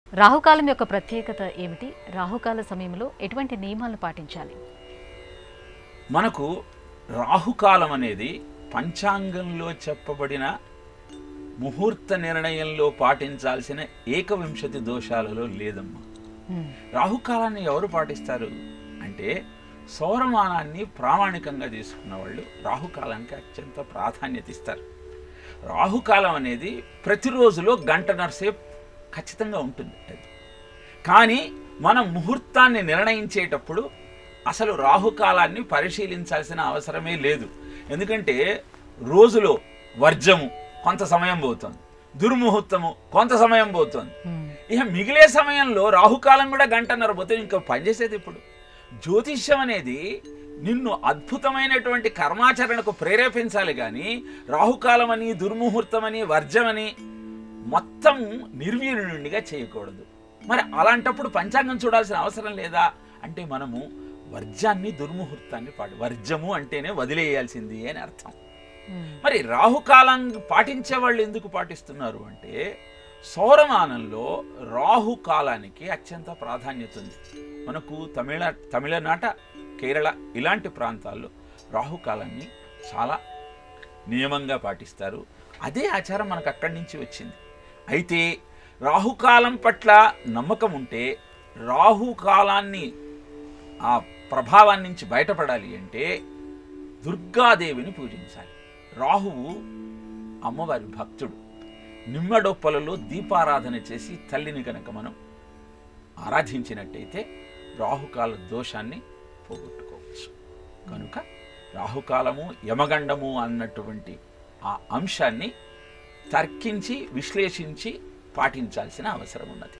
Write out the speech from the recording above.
రాహుకాలం యొక్క ప్రత్యేకత ఏమిటి రాహుకాల సమయంలో ఎటువంటి నియమాలను పాటించాలి మనకు రాహుకాలం అనేది పంచాంగంలో చెప్పబడిన ముహూర్త నిర్ణయంలో పాటించాల్సిన ఏకవింశతి దోషాలలో లేదమ్మా హ్మ్. రాహుకాలాన్ని ఎవరు పాటిస్తారు అంటే సౌరమానాన్ని ప్రామాణికంగా తీసుకున్న వాళ్ళు రాహుకాలానికి అత్యంత ప్రాధాన్యత ఇస్తారు రాహుకాలం అనేది ప్రతిరోజులో గంటన్నర సేపు ఖచ్చితంగా ఉంటుంది అది కానీ మనం ముహూర్తాన్ని నిర్ణయించేటప్పుడు అసలు రాహుకాలాన్ని పరిశీలించాల్సిన అవసరమే లేదు ఎందుకంటే రోజులో వర్జము కొంత సమయం పోతుంది దుర్ముహూర్తము కొంత సమయం పోతుంది హ్మ్. ఇక మిగిలే సమయంలో రాహుకాలం కూడా గంటన్నర పోతే ఇంకా పనిచేసేది ఇప్పుడు జ్యోతిష్యం అనేది నిన్ను అద్భుతమైనటువంటి కర్మాచరణకు ప్రేరేపించాలి కానీ రాహుకాలం అని దుర్ముహూర్తమని వర్జమని మొత్తం నిర్వీర్యునిగా చేయకూడదు మరి అలాంటప్పుడు పంచాంగం చూడాల్సిన అవసరం లేదా అంటే మనము వర్జాన్ని దుర్ముహూర్తాన్ని పాడు వర్జము అంటేనే వదిలేయాల్సింది అని అర్థం హ్మ్. మరి రాహుకాలం పాటించే వాళ్ళు ఎందుకు పాటిస్తున్నారు అంటే సౌరమానంలో రాహుకాలానికి అత్యంత ప్రాధాన్యత ఉంది మనకు తమిళ తమిళనాట కేరళ ఇలాంటి ప్రాంతాల్లో రాహుకాలాన్ని చాలా నియమంగా పాటిస్తారు అదే ఆచారం మనకు అక్కడి నుంచి వచ్చింది అయితే రాహుకాలం పట్ల నమ్మకం ఉంటే రాహుకాలాన్ని ఆ ప్రభావం నుంచి బయటపడాలి అంటే దుర్గాదేవిని పూజించాలి రాహువు అమ్మవారి భక్తుడు నిమ్మడొప్పలలో దీపారాధన చేసి తల్లిని కనుక మనం ఆరాధించినట్టయితే రాహుకాల దోషాన్ని పోగొట్టుకోవచ్చు కనుక రాహుకాలము యమగండము అన్నటువంటి ఆ అంశాన్ని తర్కించి విశ్లేషించి పాటించాల్సిన అవసరం ఉన్నది